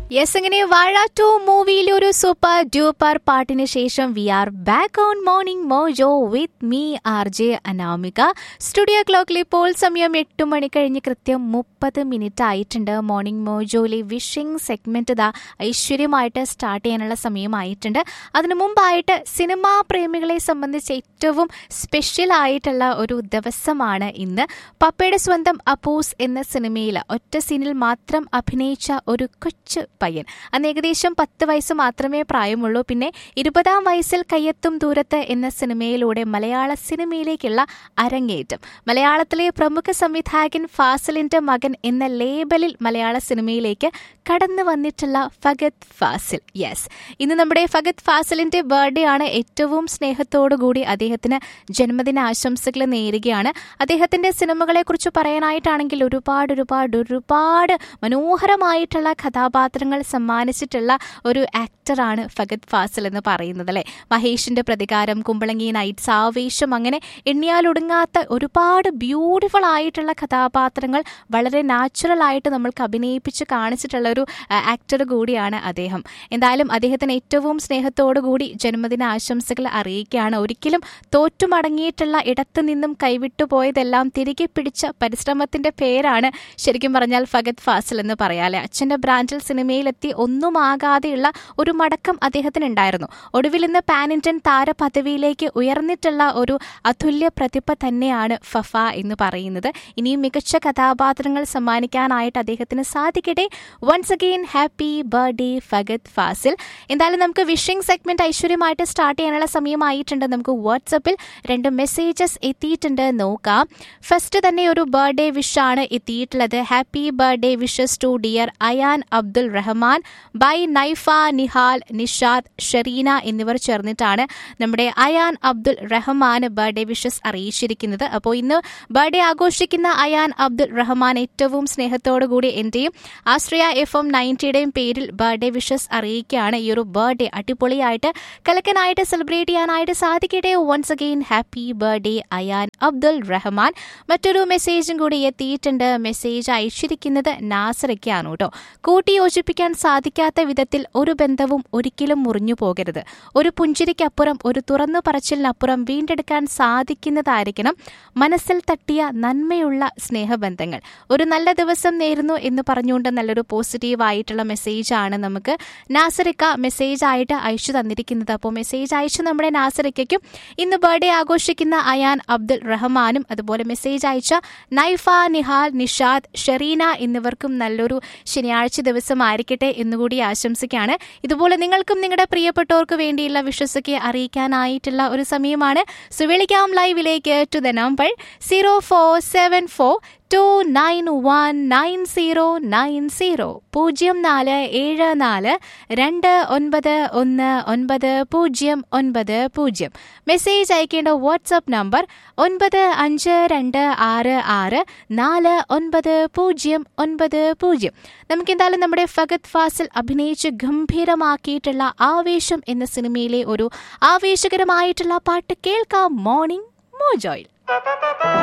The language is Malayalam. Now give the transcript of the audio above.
യെസ് അങ്ങനെ വാഴ ടു മൂവിയിലെ ഒരു സൂപ്പർ ഡ്യൂപ്പർ പാട്ടിന് ശേഷം we are back on morning mojo with me R J Anamika studio ക്ലോക്കിൽ ഇപ്പോൾ സമയം എട്ട് മണി കഴിഞ്ഞ് കൃത്യം മുപ്പത് മിനിറ്റ് ആയിട്ടുണ്ട് മോർണിംഗ് മോജോയിലെ വിഷിംഗ് സെഗ്മെന്റ് ഇതാ ഐശ്വര്യമായിട്ട് സ്റ്റാർട്ട് ചെയ്യാനുള്ള സമയമായിട്ടുണ്ട് അതിനു മുമ്പായിട്ട് സിനിമാ പ്രേമികളെ സംബന്ധിച്ച് ഏറ്റവും സ്പെഷ്യൽ ആയിട്ടുള്ള ഒരു ദിവസമാണ് ഇന്ന് പപ്പയുടെ സ്വന്തം അപ്പൂസ് എന്ന സിനിമയിൽ ഒറ്റ സീനിൽ മാത്രം അഭിനയിച്ച ഒരു കൊച്ചു പയ്യൻ അന്ന് ഏകദേശം പത്ത് വയസ്സ് മാത്രമേ പ്രായമുള്ളൂ പിന്നെ ഇരുപതാം വയസ്സിൽ കയ്യെത്തും ദൂരത്ത് എന്ന സിനിമയിലൂടെ മലയാള സിനിമയിലേക്കുള്ള അരങ്ങേറ്റം മലയാളത്തിലെ പ്രമുഖ സംവിധായകൻ ഫാസിലിന്റെ മകൻ എന്ന ലേബലിൽ മലയാള സിനിമയിലേക്ക് കടന്നു വന്നിട്ടുള്ള ഫഗത് ഫാസിൽ യെസ് ഇന്ന് നമ്മുടെ ഫഗത് ഫാസിലിന്റെ ബർത്ത്ഡേ ആണ് ഏറ്റവും സ്നേഹത്തോടു കൂടി അദ്ദേഹത്തിന് ജന്മദിന ആശംസകൾ നേരുകയാണ് അദ്ദേഹത്തിന്റെ സിനിമകളെ കുറിച്ച് പറയാനായിട്ടാണെങ്കിൽ ഒരുപാട് ഒരുപാട് ഒരുപാട് മനോഹരമായിട്ടുള്ള കഥാപാത്രങ്ങൾ സമ്മാനിച്ചിട്ടുള്ള ഒരു ആക്ടറാണ് ഫഗത് ഫാസിൽ എന്ന് പറയുന്നത് അല്ലെ മഹേഷിന്റെ പ്രതികാരം കുമ്പളങ്ങി നൈറ്റ്സ് ആവേശം അങ്ങനെ എണ്ണിയാലൊടുങ്ങാത്ത ഒരുപാട് ബ്യൂട്ടിഫുൾ ആയിട്ടുള്ള കഥാപാത്രങ്ങൾ വളരെ നാച്ചുറൽ ആയിട്ട് നമ്മൾക്ക് അഭിനയിപ്പിച്ച് കാണിച്ചിട്ടുള്ള ഒരു ആക്ടർ കൂടിയാണ് അദ്ദേഹം എന്തായാലും അദ്ദേഹത്തിന് ഏറ്റവും സ്നേഹത്തോടു കൂടി ജന്മദിന ആശംസകൾ അറിയിക്കുകയാണ് ഒരിക്കലും തോറ്റുമടങ്ങിയിട്ടുള്ള ഇടത്തു നിന്നും കൈവിട്ടു പോയതെല്ലാം തിരികെ പിടിച്ച പരിശ്രമത്തിന്റെ പേരാണ് ശരിക്കും പറഞ്ഞാൽ ഫഗത് ഫാസിൽ എന്ന് പറയാല്ലേ അച്ഛന്റെ ബ്രാൻഡിൽ സിനിമയിലെത്തി ഒന്നുമാകാതെയുള്ള ഒരു മടക്കം അദ്ദേഹത്തിന് ഉണ്ടായിരുന്നു ഒടുവിൽ ഇന്ന് പാൻ ഇന്ത്യൻ താരപദവിയിലേക്ക് ഉയർന്നിട്ടുള്ള ഒരു അതുല്യ പ്രതിഭ തന്നെയാണ് ഫഫ എന്ന് പറയുന്നത് ഇനിയും മികച്ച കഥാപാത്രങ്ങൾ സമ്മാനിക്കാനായിട്ട് അദ്ദേഹത്തിന് സാധിക്കട്ടെ once again happy birthday Fahadh Faasil എന്തായാലും നമുക്ക് വിഷിംഗ് സെഗ്മെന്റ് ഐശ്വര്യമായിട്ട് സ്റ്റാർട്ട് ചെയ്യാനുള്ള സമയമായിട്ടുണ്ട് നമുക്ക് വാട്സപ്പിൽ രണ്ട് മെസ്സേജസ് എത്തിയിട്ടുണ്ട് നോക്കാം ഫസ്റ്റ് തന്നെ ഒരു ബർത്ത്ഡേ വിഷാണ് എത്തിയിട്ടുള്ളത് happy birthday wishes to dear Ayaan Abdul Rahman by Naifa Nihal Nishad Shereena എന്നിവർ ചേർന്നിട്ടാണ് നമ്മുടെ അയാൻ അബ്ദുൽ റഹ്മാൻ ബർത്ത്ഡേ വിഷസ് അറിയിച്ചിരിക്കുന്നത് അപ്പോൾ ഇന്ന് ബർത്ത്ഡേ ആഘോഷിക്കുന്ന അയാൻ അബ്ദുൽ റഹ്മാൻ ഏറ്റവും സ്നേഹത്തോടു കൂടി എന്റെയും ആശ്രയ എഫ് എം നയൻറ്റിയുടെയും പേരിൽ ബർത്ത്ഡേ വിഷസ് അറിയിക്കുകയാണ് ഈ ഒരു ബർത്ത്ഡേ അടിപൊളിയായിട്ട് കലക്കനായിട്ട് സെലിബ്രേറ്റ് ചെയ്യാനായിട്ട് സാധിക്കട്ടെ once again happy birthday Ayaan Abdul Rahman മറ്റൊരു മെസ്സേജും കൂടി എത്തിയിട്ടുണ്ട് മെസ്സേജ് അയച്ചിരിക്കുന്നത് നാസറയ്ക്കാണ് കേട്ടോ കൂട്ടി യോജിപ്പിക്കാൻ സാധിക്കാത്ത വിധത്തിൽ ഒരു ബന്ധവും ഒരിക്കലും മുറിഞ്ഞു പോകരുത് ഒരു പുഞ്ചിരിക്കപ്പുറം ഒരു തുറന്നു പറച്ചിലിനപ്പുറം വീണ്ടെടുക്കാൻ സാധിക്കുന്നതായിരിക്കണം മനസ്സിൽ തട്ടിയ നന്മയുള്ള സ്നേഹബന്ധങ്ങൾ ഒരു നല്ല ദിവസം നേരുന്നു എന്ന് പറഞ്ഞുകൊണ്ട് നല്ലൊരു പോസിറ്റീവ് ആയിട്ടുള്ള മെസ്സേജാണ് നമുക്ക് നാസറിക്ക മെസ്സേജ് ആയിട്ട് അയച്ചു തന്നിരിക്കുന്നത് അപ്പോൾ മെസ്സേജ് അയച്ചു നമ്മുടെ നാസറിക്കും ഇന്ന് ബർത്ത്ഡേ ആഘോഷിക്കുന്ന അയാൻ അബ്ദുൽ റഹ്മാനും അതുപോലെ മെസ്സേജ് അയച്ച നൈഫ നിഹാൽ നിഷാദ് ഷെറീന എന്നിവർക്കും നല്ലൊരു ശനിയാഴ്ച ദിവസമായിരിക്കട്ടെ എന്നുകൂടി ആശംസിക്കുകയാണ് ഇതുപോലെ നിങ്ങൾക്കും നിങ്ങളുടെ പ്രിയപ്പെട്ടവർക്ക് വേണ്ടിയുള്ള വിശ്വസൊക്കെ അറിയിക്കാനായിട്ടുള്ള ഒരു സമയമാണ് സുവിളിക്കാം ലൈവിലേക്ക് to the number zero four seven four two nine one nine zero nine zero പൂജ്യം നാല് ഏഴ് നാല് രണ്ട് ഒൻപത് ഒന്ന് ഒൻപത് പൂജ്യം ഒൻപത് പൂജ്യം മെസ്സേജ് അയക്കേണ്ട വാട്സപ്പ് നമ്പർ ഒൻപത് അഞ്ച് രണ്ട് ആറ് ആറ് നാല് ഒൻപത് പൂജ്യം ഒൻപത് പൂജ്യം നമുക്ക് എന്തായാലും നമ്മുടെ ഫഗത് ഫാസിൽ അഭിനയിച്ച് ഗംഭീരമാക്കിയിട്ടുള്ള ആവേശം എന്ന സിനിമയിലെ ഒരു ആവേശകരമായിട്ടുള്ള പാട്ട് കേൾക്കാം മോർണിംഗ് മോജോയിൽ